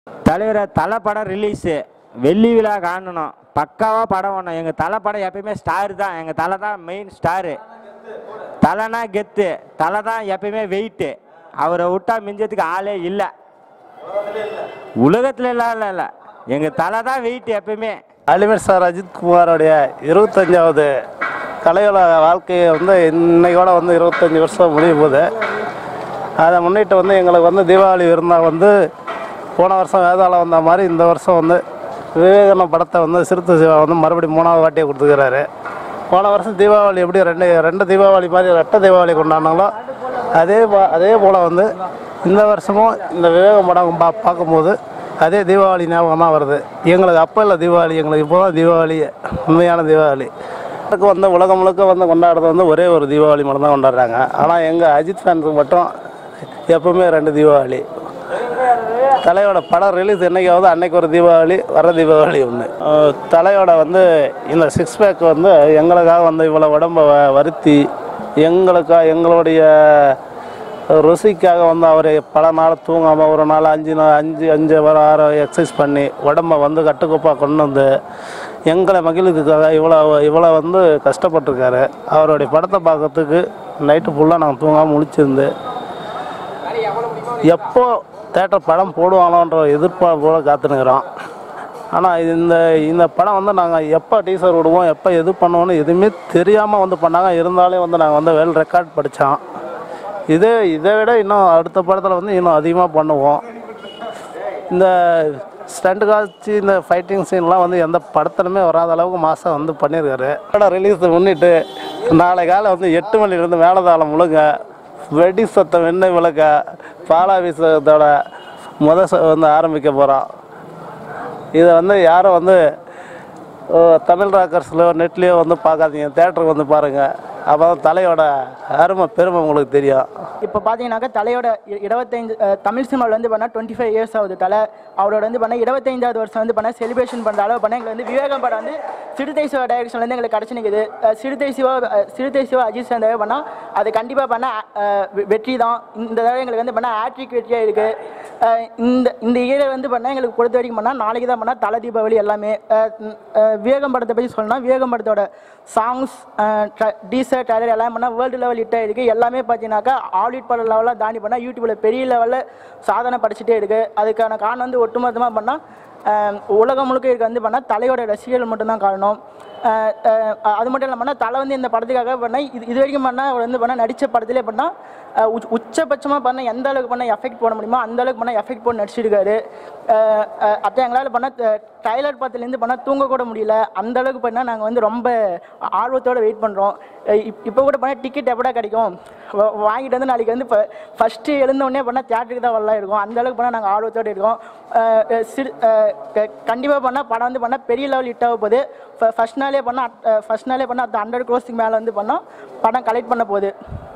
தலைவரை தலை படம் ரிலீஸு வெள்ளி விழா காணணும் பக்காவாக படம் வேணும் எங்கள் தலை படம் எப்பயுமே ஸ்டார் தான் எங்கள் தலை தான் மெயின் ஸ்டாரு தலைனா கெத்து தலை தான் எப்பயுமே வெயிட்டு அவரை விட்டா மிஞ்சத்துக்கு ஆளே இல்லை உலகத்தில் இல்லை இல்லை இல்லை எங்கள் தலை தான் வெயிட் எப்பயுமே அலிமர் சார் அஜித் குமாரோடைய இருபத்தஞ்சாவது கலையோட வாழ்க்கையை வந்து இன்னையோட வந்து இருபத்தஞ்சி வருஷம் முடிய போகுது அதை முன்னிட்டு வந்து எங்களுக்கு வந்து தீபாவளி விருந்தாக வந்து போன வருஷம் வேதாளம் வந்த மாதிரி இந்த வருஷம் வந்து விவேகானந்த படத்தை வந்து சிறுத்தை சிவா வந்து மறுபடியும் மூணாவது வாட்டியை கொடுத்துக்கிறாரு போன வருஷம் தீபாவளி எப்படி ரெண்டு ரெண்டு தீபாவளி மாதிரி ரெட்டை தீபாவளி கொண்டாடினாங்களோ அதே பா- அதே போல் வந்து இந்த வருஷமும் இந்த விவேகம் படம் பா பார்க்கும்போது அதே தீபாவளி ஞாபகம் தான் வருது எங்களுக்கு அப்போ இல்லை தீபாவளி எங்களுக்கு இப்போ தான் தீபாவளி உண்மையான தீபாவளி அதுக்கு வந்து உலகம் முழுக்க வந்து கொண்டாடுறது வந்து ஒரே ஒரு தீபாவளி மட்டும் தான் கொண்டாடுறாங்க ஆனால் எங்கள் அஜித் ஃபேன்ஸுக்கு மட்டும் எப்பவுமே ரெண்டு தீபாவளி தலையோட படம் ரிலீஸ் என்னைக்காவது அன்னைக்கு ஒரு தீபாவளி வர தீபாவளி ஒன்று தலையோட வந்து இந்த சிக்ஸ் பேக் வந்து எங்களுக்காக வந்து இவ்வளோ உடம்ப வ- வருத்தி எங்களுக்காக எங்களுடைய ருசிக்காக வந்து அவர் பல நாள் தூங்காமல் ஒரு நாள் அஞ்சு நாள் அஞ்சு அஞ்சு வாரம் ஆறு எக்ஸசைஸ் பண்ணி உடம்ப வந்து கட்டுக்கோப்பாக கொண்டு வந்து எங்களை மகிழ்வுக்காக இவ்வளோ இவ்வளோ வந்து கஷ்டப்பட்டிருக்காரு அவருடைய படத்தை பார்க்கறதுக்கு நைட்டு ஃபுல்லாக நாங்கள் தூங்காமல் முழிச்சிருந்து எப்போ தேட்டர் படம் போடுவாங்களோன்ற எதிர்பார்ப்போட காத்துனுக்குறோம் ஆனால் இந்த இந்த படம் வந்து நாங்கள் எப்போ டீசர் விடுவோம் எப்போ எது பண்ணுவோன்னு எதுவுமே தெரியாமல் வந்து பண்ணாங்க இருந்தாலே வந்து நாங்கள் வந்து வெல் ரெக்கார்ட் படித்தோம் இதே இதை விட இன்னும் அடுத்த படத்தில் வந்து இன்னும் அதிகமாக பண்ணுவோம் இந்த ஸ்டண்ட் காட்சி இந்த ஃபைட்டிங் சீன்லாம் வந்து எந்த படத்துலையுமே வராத அளவுக்கு மாதம் வந்து பண்ணியிருக்காரு படம் ரிலீஸ் முன்னிட்டு நாளை காலை வந்து எட்டு மணிலேருந்து மேலதாளம் முழுங்க வெடி சத்தம் வெண்ணெய் விளக்க பாலாபிஷேகத்தோட முத ச- வந்து ஆரம்பிக்க போகிறோம் இதை வந்து யாரும் வந்து ஓ, தமிழ் ராக்கர்ஸ்லையோ நெட்லேயோ வந்து பார்க்காதீங்க தேட்டருக்கு வந்து பாருங்கள் அப்போ தான் தலையோட அருமை பெருமை உங்களுக்கு தெரியும் இப்போ பார்த்தீங்கன்னாக்கா தலையோட இ- இருபத்தைந்து அஹ், தமிழ் சினிமாவில் வந்து பண்ணால் டுவெண்ட்டி ஃபைவ் இயர்ஸ் ஆகுது தலை அவரோட வந்து பண்ணால் இருபத்தைந்தாவது வருஷம் வந்து பண்ணால் செலிப்ரேஷன் பண்ணுற அளவு பண்ணால் எங்களுக்கு வந்து விவேகம் படம் வந்து சிறுத்தை சிவா டைரக்ஷன்லேருந்து எங்களுக்கு கிடச்சி நிற்குது அஹ், சிறுத்தை சிவா அஹ், சிறுத்தை சிவா அஜித் சேர்ந்தவே பண்ணால் அது கண்டிப்பாக பண்ணால் வெற்றி தான் இந்த தடவை எங்களுக்கு வந்து பண்ணால் ஆட்ரிக் வெற்றியாக இருக்குது இந்த இந்த இயர் வந்து பண்ணால் எங்களுக்கு பொறுத்த வரைக்கும் பண்ணால் நாளைக்கு தான் பண்ணால் தலை தீபாவளி எல்லாமே அஹ், அஹ், விவேகம் படத்தை பற்றி சொல்லணும்னா விவேகம் படத்தோட சாங்ஸ் டீசர் டைலர் எல்லாம் பண்ணால் வேர்ல்டு லெவல் ஹிட் ஆயிருக்கு எல்லாமே பார்த்தீங்கன்னாக்கா ஆலிட் பட லெவலில் தாண்டி பண்ணால் யூடியூப்பில் பெரிய லெவலில் சாதனை படிச்சுட்டே இருக்கு அதுக்கான காரணம் வந்து ஒட்டுமொத்தமாக பண்ணால் உலகம் முழுக்க இருக்க வந்து பண்ணால் தலையோட ரசிகர்கள் மட்டும்தான் காரணம் அஹ், அஹ், அது மட்டும் இல்லாமல் தலை வந்து இந்த படத்துக்காக பண்ணால் இது இது வரைக்கும் பண்ணால் அவர் வந்து பண்ணால் நடித்த படத்திலே பண்ணால் உச்சபட்சமாக பண்ண எந்த அளவுக்கு பண்ண எஃபெக்ட் போட முடியுமோ அந்த அளவுக்கு பண்ண எஃபெக்ட் போட்டு நடிச்சிருக்காரு அஹ், அஹ், அத்தை எங்களால் பண்ண டைலர் படத்துலேருந்து பண்ணால் தூங்க கூட முடியல அந்த அளவுக்கு பண்ணால் நாங்கள் வந்து ரொம்ப ஆர்வத்தோடு வெயிட் பண்ணுறோம் இப்போ கூட பண்ணால் டிக்கெட் எப்படா கிடைக்கும் வா- வாங்கிட்டு வந்து நாளைக்கு வந்து இப்போ ஃபஸ்ட்டு எழுந்த உடனே பண்ணால் தேட்டருக்கு தான் வரலாம் இருக்கும் அந்த அளவுக்கு பண்ணால் நாங்கள் ஆர்வத்தோடு இருக்கோம் அஹ், அஹ், சிறு கண்டிப்பாக பண்ணால் படம் வந்து பண்ணால் பெரிய லெவல் ஹிட் ஆக போகுது ஃபஸ்ட் நாளே பண்ணால் ஃபஸ்ட் நாளே பண்ணால் அந்த ஹண்ட்ரட் க்ரோஸுக்கு மேலே வந்து பண்ணால் படம் கலெக்ட் பண்ண போகுது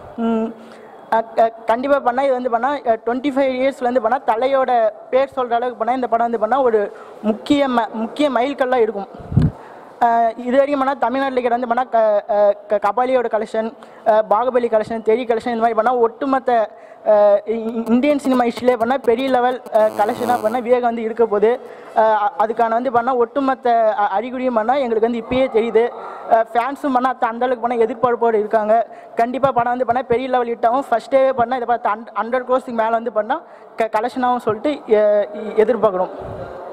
கண்டிப்பாக பண்ணால் இது வந்து பண்ணால் டுவெண்ட்டி ஃபைவ் இயர்ஸ்லேருந்து பண்ணால் தலையோட பேர் சொல்கிற அளவுக்கு பண்ணால் இந்த படம் வந்து பண்ணால் ஒரு முக்கிய ம முக்கிய மைல்கல்லாக இருக்கும் அஹ் இது வரைக்கும் பண்ணால் தமிழ்நாட்டில் இருக்கிற வந்து பண்ணால் க அஹ் க- கபாலியோட கலெக்ஷன் பாகுபலி கலெக்ஷன் தெரி கலெக்ஷன் இந்த மாதிரி பண்ணால் ஒட்டுமொத்த அஹ் இ- இ- இந்தியன் சினிமா ஹிஸ்ட்ரியிலே பண்ணால் பெரிய லெவல் கலெக்ஷனாக பண்ணால் விவேகம் வந்து இருக்க போகுது அஹ் அ- அதுக்கான வந்து பண்ணால் ஒட்டுமொத்த அ- அறிகுறியும் பண்ணால் எங்களுக்கு வந்து இப்பயே தெரியுது ஃபேன்ஸும் பண்ணால் அந்த அந்தளவுக்கு பண்ணால் எதிர்பார்ப்போடு இருக்காங்க கண்டிப்பாக படம் வந்து பண்ணால் பெரிய லெவல் ஹிட் ஆகும் ஃபஸ்ட் டேவே பண்ணால் இதை பார்த்து ஹண்ட்ரட் க்ரோஸுக்கு மேலே வந்து பண்ணால் க கலெக்ஷனாகவும் சொல்லிட்டு எ- எதிர்பார்க்குறோம்